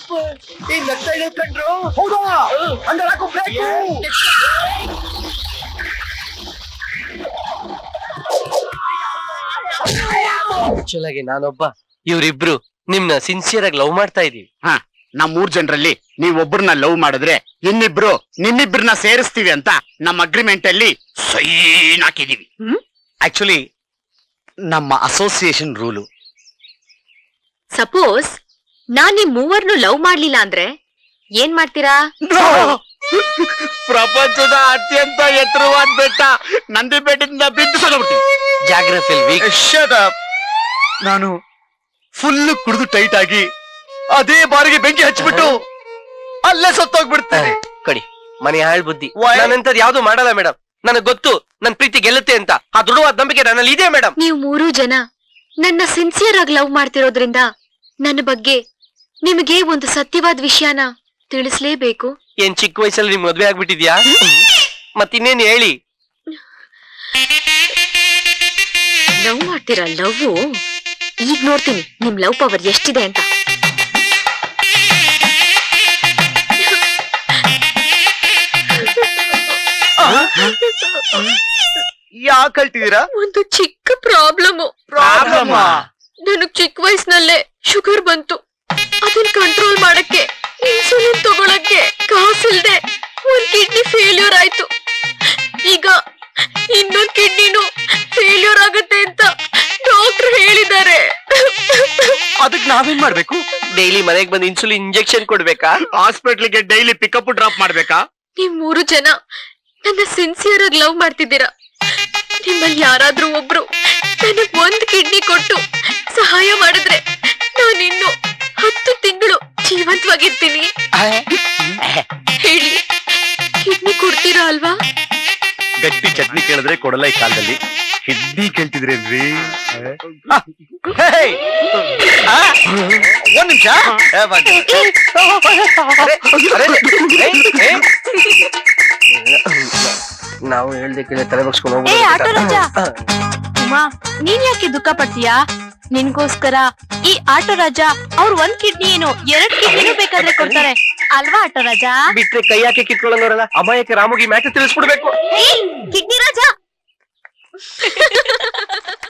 ಈಗ ನಗ್ತಾ ಇದೆ ಕಂಡ್ರು ಹೌದಾ ಅಂದ್ರೆ ಹಾಕು ಬ್ರೇಕ್ ಆಕ್ಚುಲ್ ಆಗಿ ನಾನೊಬ್ಬ ಇವ್ರಿಬ್ರು ನಿಮ್ನ ಸಿನ್ಸಿಯರ್ ಆಗಿ ಲವ್ ಮಾಡ್ತಾ ಇದೀವಿ ನಮ್ ಮೂರ್ ಜನರಲ್ಲಿ ನೀವ್ ಒಬ್ಬರನ್ನ ಲವ್ ಮಾಡಿದ್ರೆ ಇನ್ನಿಬ್ರು ನಿನ್ನಿಬ್ರನ್ನ ಸೇರಿಸ್ತೀವಿ ಅಂತ ನಮ್ಮ ಅಗ್ರಿಮೆಂಟ್ ಅಲ್ಲಿ ಸೈನ್ ಹಾಕಿದೀವಿ ಆಕ್ಚುಲಿ ನಮ್ಮ ಅಸೋಸಿಯೇಷನ್ ರೂಲು ಸಪೋಸ್ ನಾನ್ ನಿಮ್ ಮೂವರ್ನು ಲವ್ ಮಾಡ್ಲಿಲ್ಲ ಅಂದ್ರೆ ಏನ್ ಮಾಡ್ತೀರಾ ಪ್ರಪಂಚದ ಅತ್ಯಂತ ಎತ್ತರವಾದ ಬೆಟ್ಟ ನಂದಿ ಬೆಟ್ಟದಿಂದ ಬಿದ್ದು ಸಲಬಿಡ್ತೀವಿ ಜಾಗ್ರಫಿಲ್ ವೀಕ್ ನಾನು ಫುಲ್ ಕುಡಿದು ಟೈಟ್ ಆಗಿ ಅದೇ ಬಾರಿಗೆ ಬೆಂಕಿ ಹಚ್ಬಿಟ್ಟು ಅಲ್ಲೇ ಸತ್ತೋಗ್ಬಿಡ್ತೇನೆ ಕಡಿ ಮನೆ ಹಾಳ್ ಬುದ್ಧಿ Why? ನಾನೆಂತದ್ ಯಾವ್ದು ಮಾಡಲ್ಲ ಮೇಡಮ್ ನನಗ್ ಗೊತ್ತು ನನ್ ಪ್ರೀತಿ ಗೆಲ್ಲುತ್ತೆ ಅಂತ ಆ ದೃಢವಾದ ನಂಬಿಕೆ ನನ್ನಲ್ಲಿ ಇದೆ ಮೇಡಮ್ ನೀವು ಮೂರೂ ಜನ ನನ್ನ ಸಿನ್ಸಿಯರ್ ಆಗಿ ಲವ್ ಮಾಡ್ತಿರೋದ್ರಿಂದ ನನ್ನ ಬಗ್ಗೆ ನಿಮಗೆ ಒಂದು ಸತ್ಯವಾದ ವಿಷಯನ ತಿಳಿಸ್ಲೇಬೇಕು ಏನ್ ಚಿಕ್ಕ ವಯಸ್ಸಲ್ಲಿ ನಿಮ್ ಮದ್ವೆ ಆಗ್ಬಿಟ್ಟಿದ್ಯಾ ಮತ್ತಿನ್ನೇನ್ ಹೇಳಿ ಲವ್ ಮಾಡ್ತೀರಾ ಲವ್ ಈಗ ನೋಡ್ತೀನಿ ನಿಮ್ ಲವ್ ಪವರ್ ಎಷ್ಟಿದೆ ಅಂತ ಯಾಕೆ ಅಳ್ತಿದ್ದೀರಾ ಒಂದು ಚಿಕ್ಕ ಪ್ರಾಬ್ಲಮ್ ಪ್ರಾಬ್ಲಮ್ ನನಗ್ ಚಿಕ್ಕ ವಯಸ್ಸಿನಲ್ಲೇ ಶುಗರ್ ಬಂತು ಅದನ್ನ ಕಂಟ್ರೋಲ್ ಮಾಡಕ್ಕೆ ಇನ್ಸುಲಿನ್ ತಗೊಳಕ್ಕೆ ಕಾಸಿಲ್ದೆ ಒಂದ್ ಕಿಡ್ನಿ ಫೇಲ್ಯೂರ್ ಆಯ್ತು ಈಗ ಇನ್ನೊಂದ್ ಕಿಡ್ನಿನು ಫೇಲ್ಯೂರ್ ಆಗುತ್ತೆ ಅಂತ ಡಾಕ್ಟರ್ ಹೇಳಿದ್ದಾರೆ ಅದಕ್ಕೆ ನಾವೇನ್ ಮಾಡ್ಬೇಕು ಡೈಲಿ ಮನೆಗ್ ಬಂದು ಇನ್ಸುಲಿನ್ ಇಂಜೆಕ್ಷನ್ ಕೊಡ್ಬೇಕಾ ಹಾಸ್ಪಿಟ್ಲಿಗೆ ಡೈಲಿ ಪಿಕಪ್ ಡ್ರಾಪ್ ಮಾಡ್ಬೇಕಾ ನೀವ್ ಮೂರು ಜನ ನನ್ನ ಸಿನ್ಸಿಯರ್ ಆಗಿ ಲವ್ ಮಾಡ್ತಿದ್ದೀರಾ ನಿಮ್ಮಲ್ಲಿ ಯಾರಾದ್ರೂ ಒಬ್ರು ನನಗ್ ಒಂದ್ ಕಿಡ್ನಿ ಕೊಟ್ಟು ಸಹಾಯ ಮಾಡಿದ್ರೆ ನಾನಿನ್ನು ಹತ್ತು ತಿಂಗಳು ಜೀವಂತವಾಗಿರ್ತೀನಿ ಹೇಳಿ ಕಿಡ್ನಿ ಕೊಡ್ತೀರಾ ಅಲ್ವಾ ಗಟ್ಟಿ ಚಟ್ನಿ ಕೇಳಿದ್ರೆ ಕೊಡಲ್ಲ ಈ ಕಾಲದಲ್ಲಿ ಕಿಡ್ನಿ ಕೇಳ್ತಿದ್ರೇನ್ರಿ ಒಂದ್ ನಿಮಿಷ ನಾವು ಹೇಳ್ದೆ ಕೇಳಿ ತಲೆ ಬಗ್ಸ್ಕೊಂಡು ಏ, ಆಟೋ ರಾಜ. ಹೋಗ್ಬಿಡ್ಬೇಕಾ? ಉಮಾ ನೀನ್ ಯಾಕೆ ದುಃಖ ಪಡ್ತೀಯಾ ನಿನ್ಗೋಸ್ಕರ ಈ ಆಟೋ ರಾಜ ಅವ್ರ ಒಂದ್ ಕಿಡ್ನಿ ಏನು ಎರಡ್ ಕಿಡ್ನಿನೂ ಬೇಕಾದ್ರೆ ಕೊಡ್ತಾರೆ ಅಲ್ವಾ ಆಟೋ ರಾಜ ಬಿಟ್ರೆ ಕೈ ಹಾಕಿ ಕಿತ್ಕೊಳ್ಳೋರಲ್ಲ ಅಮಾಯಕ ರಾಮುಗಿ ಮ್ಯಾಟ್ರ್ ತಿಳಿಸ್ಬಿಡ್ಬೇಕು ಕಿಡ್ನಿ ರಾಜ